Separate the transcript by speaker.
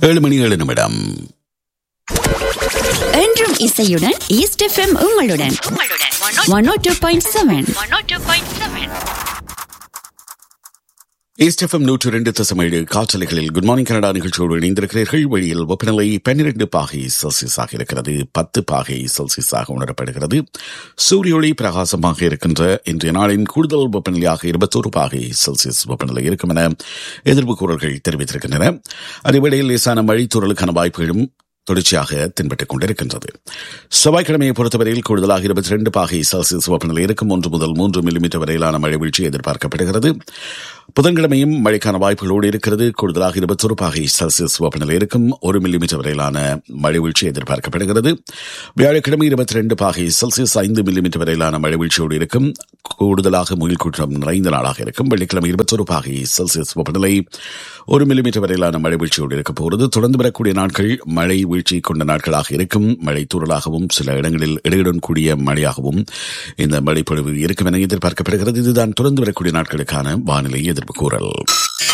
Speaker 1: ஏழு மணி ஏழு நிமிடம்
Speaker 2: என்றும் இசையுடன் ஈஸ்ட் எஃப்எம் உங்களுடன் one O two point seven
Speaker 1: East FM நூற்று இரண்டு தசமேழு காற்றலைகளில் குட் மார்னிங் கனடா நிகழ்ச்சியோடு இணைந்திருக்கிறீர்கள் வழியில் வெப்பநிலை பன்னிரண்டு பாகை செல்சியஸாக இருக்கிறது பத்து பாகை செல்சியஸாக உணரப்படுகிறது சூரிய ஒளி பிரகாசமாக இருக்கின்ற இன்றைய நாளின் கூடுதல் வெப்பநிலையாக இருபத்தோரு பாகை செல்சியஸ் வெப்பநிலை இருக்கும் என எதிர்ப்பு கூறல்கள் தெரிவித்திருக்கின்றன அதேவேளையில் லேசான மழை தூறலுக்கான வாய்ப்புகளும் தொடர்ச்சியாக தென்பட்டுக் கொண்டிருக்கின்றது செவ்வாய்க்கிழமையை பொறுத்தவரையில் கூடுதலாக இருபத்தி ரெண்டு பாகை செல்சியஸ் வெப்பநிலை இருக்கும் ஒன்று முதல் மூன்று மில்லிமீட்டர் வரையிலான மழை வீழ்ச்சி எதிர்பார்க்கப்படுகிறது புதன்கிழமையும் மழைக்கான வாய்ப்புகளோடு இருக்கிறது கூடுதலாக இருபத்தொரு பாகை செல்சியஸ் வெப்பநிலை இருக்கும் ஒரு மில்லிமீட்டர் வரையிலான மழை வீழ்ச்சி எதிர்பார்க்கப்படுகிறது வியாழக்கிழமை இருபத்தி ரெண்டு பாகை செல்சியஸ் ஐந்து மில்லிமீட்டர் வரையிலான மழை வீழ்ச்சியோடு இருக்கும் கூடுதலாக முயல் கூட்டம் நிறைந்த நாளாக இருக்கும் வெள்ளிக்கிழமை இருபத்தொரு பாகை செல்சியஸ் வெப்பநிலை ஒரு மில்லிமீட்டர் வரையிலான மழை வீழ்ச்சியோடு இருக்க போகிறது தொடர்ந்து வரக்கூடிய நாட்கள் மழை வீழ்ச்சி கொண்ட நாட்களாக இருக்கும் மழை தூறலாகவும் சில இடங்களில் இடையுடன் கூடிய மழையாகவும் இந்த மழைப்பொழிவு இருக்கும் என எதிர்பார்க்கப்படுகிறது இதுதான் தொடர்ந்து வரக்கூடிய நாட்களுக்கான வானிலை எதிர்ப்பு கூறல்